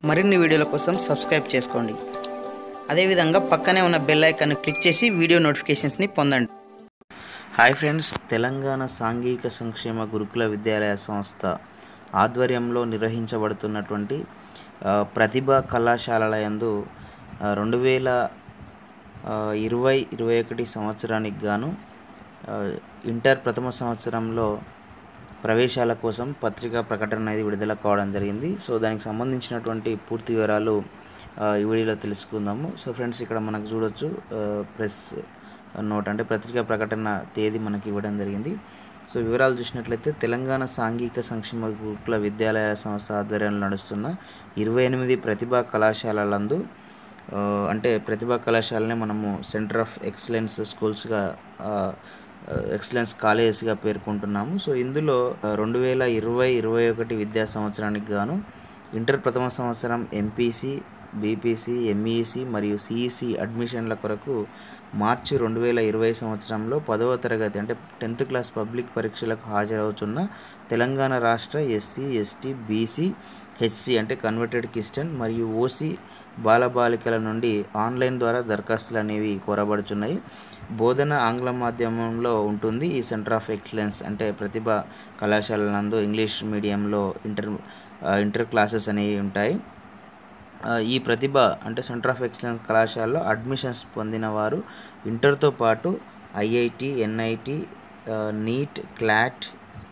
మరిన్ని వీడియోల కోసం సబ్స్క్రైబ్ చేసుకోండి అదేవిధంగా పక్కనే ఉన్న బెల్ ఐకాన్ క్లిక్ చేసి వీడియో నోటిఫికేషన్స్ని పొందండి హాయ్ ఫ్రెండ్స్ తెలంగాణ సాంఘిక సంక్షేమ గురుకుల విద్యాలయ సంస్థ ఆధ్వర్యంలో నిర్వహించబడుతున్నటువంటి ఆ, ప్రతిభ కళాశాలల యందు ఆ, రెండు వేల ఆ, ఇరవై ఇరవై ఒకటి సంవత్సరానికి గాను ఆ, ఇంటర్ ప్రథమ సంవత్సరంలో ప్రవేశాల కోసం పత్రికా ప్రకటన అనేది విడుదల కావడం జరిగింది సో దానికి సంబంధించినటువంటి పూర్తి వివరాలు ఆ, ఈ వీడియోలో తెలుసుకుందాము సో ఫ్రెండ్స్ ఇక్కడ మనకు చూడొచ్చు ఆ, ప్రెస్ నోట్ అంటే పత్రికా ప్రకటన తేదీ మనకి ఇవ్వడం జరిగింది సో వివరాలు చూసినట్లయితే తెలంగాణ సాంఘిక సంక్షేమ గురుకుల విద్యాలయ సంస్థ ఆధ్వర్యంలో నడుస్తున్న ఇరవై ఎనిమిది ప్రతిభా కళాశాలలందు ఆ, అంటే ప్రతిభా కళాశాలని మనము సెంటర్ ఆఫ్ ఎక్సలెన్స్ స్కూల్స్గా ఎక్సలెన్స్ కాలేజెస్గా పేర్కొంటున్నాము సో ఇందులో రెండు వేల ఇరవై ఇరవై ఒకటి విద్యా సంవత్సరానికి గాను ఇంటర్ ప్రథమ సంవత్సరం ఎంపీసీ బీపీసీ ఎంఈసి మరియు సిఈసి అడ్మిషన్ల కొరకు మార్చి రెండు వేల ఇరవై సంవత్సరంలో పదవ తరగతి అంటే టెన్త్ క్లాస్ పబ్లిక్ పరీక్షలకు హాజరవుతున్న తెలంగాణ రాష్ట్ర ఎస్సీ ఎస్టీ బీసీ హెచ్సి అంటే కన్వర్టెడ్ క్రిస్టియన్ మరియు ఓసీ బాలబాలికల నుండి ఆన్లైన్ ద్వారా దరఖాస్తులు అనేవి కోరబడుచున్నాయి బోధన ఆంగ్ల మాధ్యమంలో ఉంటుంది ఈ సెంటర్ ఆఫ్ ఎక్సలెన్స్ అంటే ప్రతిభ కళాశాల నందు ఇంగ్లీష్ మీడియంలో ఇంటర్ ఆ, ఇంటర్ క్లాసెస్ అనేవి ఉంటాయి ఆ, ఈ ప్రతిభ అంటే సెంటర్ ఆఫ్ ఎక్సలెన్స్ కళాశాలలో అడ్మిషన్స్ పొందిన వారు ఇంటర్తో పాటు IIT NIT NEET CLAT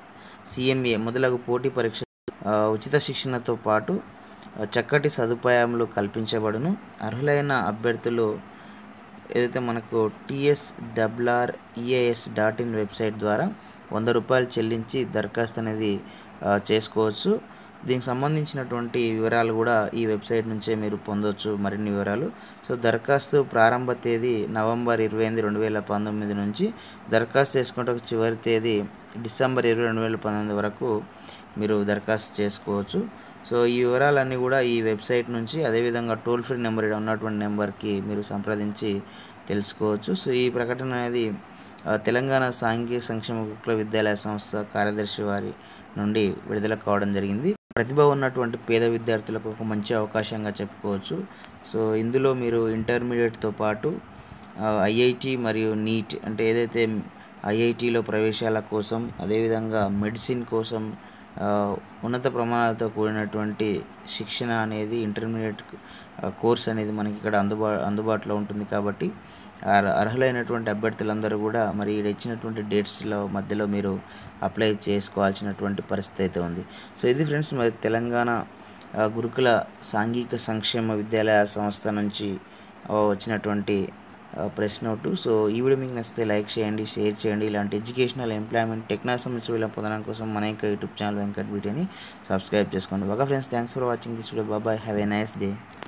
CMA మొదలగు పోటీ పరీక్ష ఆ, ఉచిత శిక్షణతో పాటు ఆ, చక్కటి సదుపాయములు కల్పించబడును అర్హులైన అభ్యర్థులు ఏదైతే మనకు TS WR EIS dot in website ద్వారా వంద రూపాయలు చెల్లించి దరఖాస్తు అనేది ఆ, చేసుకోవచ్చు దీనికి సంబంధించినటువంటి వివరాలు కూడా ఈ వెబ్సైట్ నుంచే మీరు పొందొచ్చు మరిన్ని వివరాలు సో దరఖాస్తు ప్రారంభ తేదీ నవంబర్ ఇరవై ఎనిమిది రెండు వేల పంతొమ్మిది నుంచి దరఖాస్తు చేసుకుంటే చివరి తేదీ డిసెంబర్ ఇరవై రెండు వేల పంతొమ్మిది వరకు మీరు దరఖాస్తు చేసుకోవచ్చు సో ఈ వివరాలన్నీ కూడా ఈ వెబ్సైట్ నుంచి అదేవిధంగా టోల్ ఫ్రీ నెంబర్ ఇక్కడ ఉన్నటువంటి నెంబర్కి మీరు సంప్రదించి తెలుసుకోవచ్చు సో ఈ ప్రకటన అనేది ఆ, తెలంగాణ సాంఘిక సంక్షేమ గురుకుల విద్యాలయ సంస్థ కార్యదర్శి వారి నుండి విడుదల కావడం జరిగింది ప్రతిభ ఉన్నటువంటి పేద విద్యార్థులకు ఒక మంచి అవకాశంగా చెప్పుకోవచ్చు సో ఇందులో మీరు ఇంటర్మీడియట్తో పాటు ఐఐటి మరియు నీట్ అంటే ఏదైతే ఐఐటిలో ప్రవేశాల కోసం అదేవిధంగా మెడిసిన్ కోసం ఆ, ఉన్నత ప్రమాణాలతో కూడినటువంటి శిక్షణ అనేది ఇంటర్మీడియట్ కోర్స్ అనేది మనకి ఇక్కడ అందుబా అందుబాటులో ఉంటుంది కాబట్టి అర్- అర్హులైనటువంటి అభ్యర్థులందరూ కూడా మరి ఇక్కడ ఇచ్చినటువంటి డేట్స్లో మధ్యలో మీరు అప్లై చేసుకోవాల్సినటువంటి పరిస్థితి అయితే ఉంది సో ఇది ఫ్రెండ్స్ మరి తెలంగాణ ఆ, గురుకుల సాంఘిక సంక్షేమ విద్యాలయ సంస్థ నుంచి ఆ, వచ్చినటువంటి ఆ, ప్రెస్ నోటు సో ఈ వీడియో మీకు నచ్చితే లైక్ చేయండి షేర్ చేయండి ఇలాంటి ఎడ్యుకేషనల్ ఎంప్లాయ్మెంట్ టెక్నాలజీ సంబంధించిన వీళ్ళ పొందడం కోసం మన యొక్క యూట్యూబ్ ఛానల్ వెంకట్ వీడియోని సబ్స్క్రైబ్ చేసుకోండి okay friends thanks for watching this video బాబాయ్ హ్యావ్ ఎ నైస్ డే